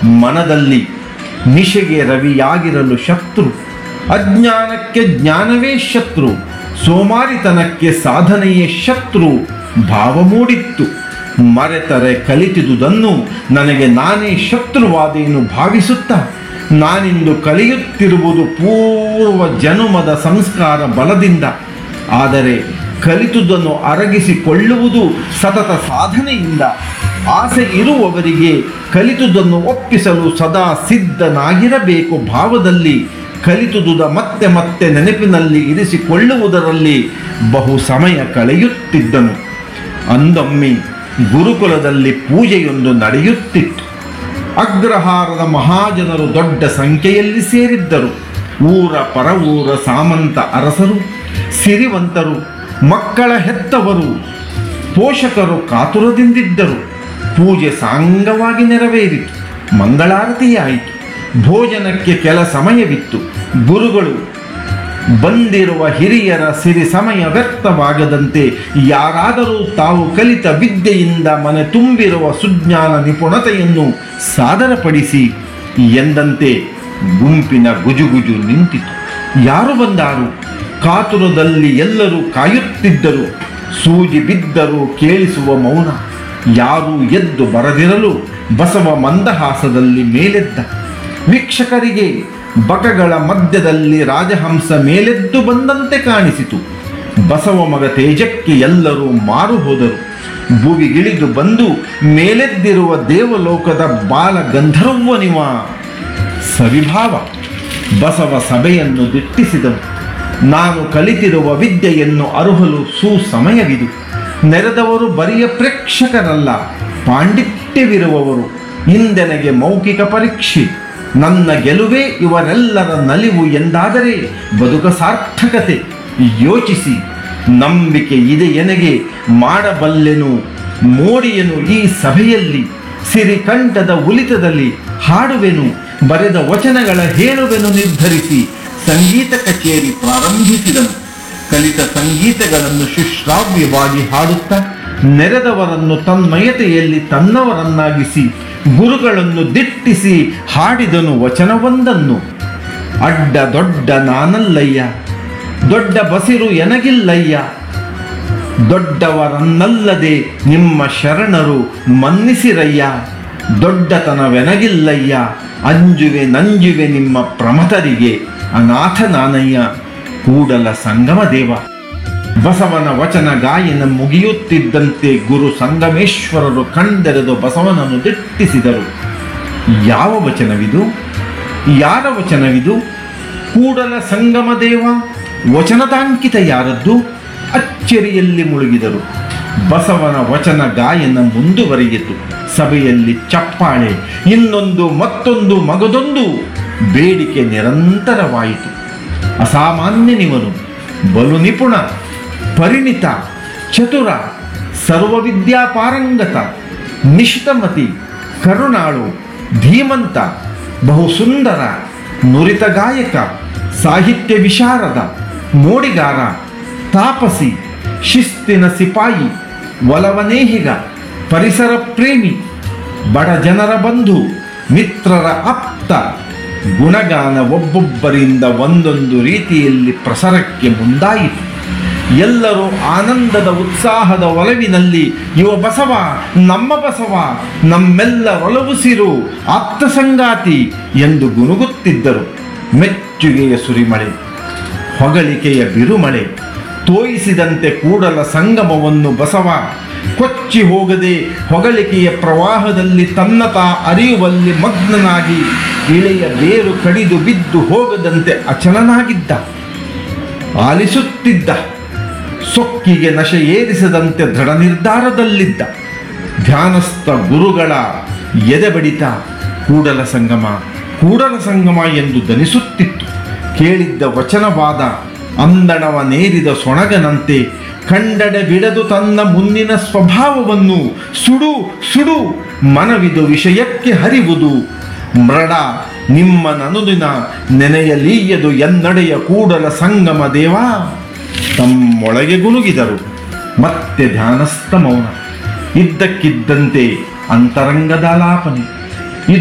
ಮನದಲ್ಲಿ ನಿಶೆಗೆ ರವಿಯಾಗಿರಲು ಶತ್ರು ಅಜ್ಞಾನಕ್ಕೆ ಜ್ಞಾನವೇ ಶತ್ರು ಸೋಮಾರಿತನಕ್ಕೆ ಸಾಧನೆಯೇ ಶತ್ರು ಭಾವ ಮೂಡಿತ್ತು ಮರೆತರೆ ಕಲಿತಿದುದನ್ನು ನನಗೆ ನಾನೇ ಶತ್ರುವಾದೇನು ಭಾವಿಸುತ್ತಾ ನಾನಿಂದು ಕಲಿಯುತ್ತಿರುವುದು ಪೂರ್ವ ಜನುಮದ ಸಂಸ್ಕಾರ ಬಲದಿಂದ ಆದರೆ ಕಲಿತುದನ್ನು ಅರಗಿಸಿಕೊಳ್ಳುವುದು ಸತತ ಸಾಧನೆಯಿಂದ ಆಸೆ ಇರುವವರಿಗೆ ಕಲಿತುದನ್ನು ಒಪ್ಪಿಸಲು ಸದಾ ಸಿದ್ಧನಾಗಿರಬೇಕು ಭಾವದಲ್ಲಿ ಕಲಿತುದುದ ಮತ್ತೆ ಮತ್ತೆ ನೆನಪಿನಲ್ಲಿ ಇರಿಸಿಕೊಳ್ಳುವುದರಲ್ಲಿ ಬಹು ಸಮಯ ಕಳೆಯುತ್ತಿದ್ದನು ಅಂದೊಮ್ಮೆ ಗುರುಕುಲದಲ್ಲಿ ಪೂಜೆಯೊಂದು ನಡೆಯುತ್ತಿತ್ತು ಅಗ್ರಹಾರದ ಮಹಾಜನರು ದೊಡ್ಡ ಸಂಖ್ಯೆಯಲ್ಲಿ ಸೇರಿದ್ದರು ಊರ ಪರವೂರ ಸಾಮಂತ ಅರಸರು ಸಿರಿವಂತರು ಮಕ್ಕಳ ಹೆತ್ತವರು ಪೋಷಕರು ಕಾತುರದಿಂದಿದ್ದರು ಪೂಜೆ ಸಾಂಗವಾಗಿ ನೆರವೇರಿತು ಮಂಗಳಾರತಿಯಾಯಿತು ಭೋಜನಕ್ಕೆ ಕೆಲ ಸಮಯವಿತ್ತು ಗುರುಗಳು ಬಂದಿರುವ ಹಿರಿಯರ ಸಿರಿ ಸಮಯ ವ್ಯರ್ಥವಾಗದಂತೆ ಯಾರಾದರೂ ತಾವು ಕಲಿತ ವಿದ್ಯೆಯಿಂದ ಮನೆ ತುಂಬಿರುವ ಸುಜ್ಞಾನ ನಿಪುಣತೆಯನ್ನು ಸಾದರಪಡಿಸಿ ಎಂದಂತೆ ಗುಂಪಿನ ಗುಜುಗುಜು ನಿಂತಿತು ಯಾರು ಬಂದಾರು ಕಾತುರದಲ್ಲಿ ಎಲ್ಲರೂ ಕಾಯುತ್ತಿದ್ದರು ಸೂಜಿ ಬಿದ್ದರೂ ಕೇಳಿಸುವ ಮೌನ ಯಾರೂ ಎದ್ದು ಬರದಿರಲು ಬಸವ ಮಂದಹಾಸದಲ್ಲಿ ಮೇಲೆದ್ದ ವೀಕ್ಷಕರಿಗೆ ಬಕಗಳ ಮಧ್ಯದಲ್ಲಿ ರಾಜಹಂಸ ಮೇಲೆದ್ದು ಬಂದಂತೆ ಕಾಣಿಸಿತು ಬಸವ ಮಗ ತೇಜಕ್ಕೆ ಎಲ್ಲರೂ ಮಾರು ಹೋದರು ಭುವಿಗಿಳಿದು ಬಂದು ಮೇಲೆದ್ದಿರುವ ದೇವಲೋಕದ ಬಾಲ ಗಂಧರ್ವನಿವ ಸವಿಭಾವ ಬಸವ ಸಭೆಯನ್ನು ದಿಟ್ಟಿಸಿದನು ನಾನು ಕಲಿತಿರುವ ವಿದ್ಯೆಯನ್ನು ಅರುಹಲು ಸುಸಮಯವಿದು ನೆರೆದವರು ಬರಿಯ ಪ್ರೇಕ್ಷಕರಲ್ಲ ಪಾಂಡಿತ್ಯವಿರುವವರು ಇಂದೆನಗೆ ಮೌಖಿಕ ಪರೀಕ್ಷೆ ನನ್ನ ಗೆಲುವೇ ಇವರೆಲ್ಲರ ನಲಿವು ಎಂದಾದರೆ ಬದುಕ ಸಾರ್ಥಕತೆ ಯೋಚಿಸಿ ನಂಬಿಕೆ ಇದೆ ಎನಗೆ ಮಾಡಬಲ್ಲೆನು ಮೋಡಿಯನು ಈ ಸಭೆಯಲ್ಲಿ ಸಿರಿಕಂಠದ ಉಲಿತದಲ್ಲಿ ಹಾಡುವೆನು ಬರೆದ ವಚನಗಳ ಹೇಳುವೆನು ನಿರ್ಧರಿಸಿ ಸಂಗೀತ ಕಚೇರಿ ಪ್ರಾರಂಭಿಸಿದನು ಕಲಿತ ಸಂಗೀತಗಳನ್ನು ಸುಶ್ರಾವ್ಯವಾಗಿ ಹಾಡುತ್ತಾ ನೆರೆದವರನ್ನು ತನ್ಮಯತೆಯಲ್ಲಿ ತನ್ನವರನ್ನಾಗಿಸಿ ಗುರುಗಳನ್ನು ದಿಟ್ಟಿಸಿ ಹಾಡಿದನು ವಚನವೊಂದನ್ನು ಅಡ್ಡ ದೊಡ್ಡ ನಾನಲ್ಲಯ್ಯ ದೊಡ್ಡ ಬಸಿರು ಎನಗಿಲ್ಲಯ್ಯ ದೊಡ್ಡವರನ್ನಲ್ಲದೆ ನಿಮ್ಮ ಶರಣರು ಮನ್ನಿಸಿರಯ್ಯ ದೊಡ್ಡತನವೆನಗಿಲ್ಲಯ್ಯ ಅಂಜುವೆ ನಂಜುವೆ ನಿಮ್ಮ ಪ್ರಮತರಿಗೆ ಅನಾಥ ನಾನಯ್ಯ ಕೂಡಲ ಸಂಗಮ ದೇವ ಬಸವನ ವಚನ ಗಾಯನ ಮುಗಿಯುತ್ತಿದ್ದಂತೆ ಗುರು ಸಂಗಮೇಶ್ವರರು ಕಣ್ದೆರೆದು ಬಸವನನ್ನು ದಿಟ್ಟಿಸಿದರು ಯಾವ ವಚನವಿದು ಯಾರ ವಚನವಿದು ಕೂಡಲ ಸಂಗಮ ದೇವ ವಚನದಾಂಕಿತ ಯಾರದ್ದು ಅಚ್ಚರಿಯಲ್ಲಿ ಮುಳುಗಿದರು ಬಸವನ ವಚನ ಗಾಯನ ಮುಂದುವರಿಯಿತು ಸಭೆಯಲ್ಲಿ ಚಪ್ಪಾಳೆ ಇನ್ನೊಂದು ಮತ್ತೊಂದು ಮಗದೊಂದು ಬೇಡಿಕೆ ನಿರಂತರವಾಯಿತು ಅಸಾಮಾನ್ಯನಿವನು ಬಲು ನಿಪುಣ ಪರಿಣಿತ ಚತುರ ಸರ್ವವಿದ್ಯಾಪಾರಂಗತ ನಿಷ್ಠಮತಿ ಕರುಣಾಳು ಧೀಮಂತ ಬಹು ಸುಂದರ ನುರಿತ ಗಾಯಕ ಸಾಹಿತ್ಯ ವಿಶಾರದ ಮೋಡಿಗಾರ ತಾಪಸಿ ಶಿಸ್ತಿನ ಸಿಪಾಯಿ ಒಲವನೇಹಿಗ ಪರಿಸರ ಪ್ರೇಮಿ ಬಡ ಜನರ ಬಂಧು ಮಿತ್ರರ ಆಪ್ತ ಗುಣಗಾನ ಒಬ್ಬೊಬ್ಬರಿಂದ ಒಂದೊಂದು ರೀತಿಯಲ್ಲಿ ಪ್ರಸರಕ್ಕೆ ಮುಂದಾಯಿತು ಎಲ್ಲರೂ ಆನಂದದ ಉತ್ಸಾಹದ ಒಲವಿನಲ್ಲಿ ಇವ ಬಸವ ನಮ್ಮ ಬಸವ ನಮ್ಮೆಲ್ಲರೊಲವುಸಿರು ಆಪ್ತ ಸಂಗಾತಿ ಎಂದು ಗುನುಗುತ್ತಿದ್ದರು ಮೆಚ್ಚುಗೆಯ ಸುರಿಮಳೆ ಹೊಗಳಿಕೆಯ ಬಿರುಮಳೆ ತೋಯಿಸಿದಂತೆ ಕೂಡಲ ಸಂಗಮವನ್ನು ಬಸವ ಕೊಚ್ಚಿ ಹೋಗದೆ ಹೊಗಳಿಕೆಯ ಪ್ರವಾಹದಲ್ಲಿ ತನ್ನತ ಅರಿಯುವಲ್ಲಿ ಮಗ್ನನಾಗಿ ಇಳೆಯ ಬೇರು ಕಡಿದು ಬಿದ್ದು ಹೋಗದಂತೆ ಅಚಲನಾಗಿದ್ದ ಆಲಿಸುತ್ತಿದ್ದ ಸೊಕ್ಕಿಗೆ ನಶೆ ಏರಿಸದಂತೆ ದೃಢ ನಿರ್ಧಾರದಲ್ಲಿದ್ದ ಧ್ಯಾನಸ್ಥ ಗುರುಗಳ ಎದೆಬಡಿತ ಕೂಡಲ ಸಂಗಮ ಕೂಡಲ ಸಂಗಮ ಎಂದು ದನಿಸುತ್ತಿತ್ತು ಕೇಳಿದ್ದ ವಚನವಾದ ಅಂದಣವ ನೇರಿದ ಸೊಣಗನಂತೆ ಕಂಡಡೆ ಬಿಡದು ತನ್ನ ಮುಂದಿನ ಸ್ವಭಾವವನ್ನು ಸುಡು ಸುಡು ಮನವಿದು ವಿಷಯಕ್ಕೆ ಹರಿವುದು ಮೃಡ ನಿಮ್ಮ ನನುದಿನ ನೆನೆಯಲೀಯದು ಎನ್ನಡೆಯ ಕೂಡಲ ಸಂಗಮ ದೇವ ತಮ್ಮೊಳಗೆ ಗುನುಗಿದರು ಮತ್ತೆ ಧ್ಯಾನಸ್ಥ ಮೌನ ಇದ್ದಕ್ಕಿದ್ದಂತೆ ಅಂತರಂಗದಾಲಾಪನೆ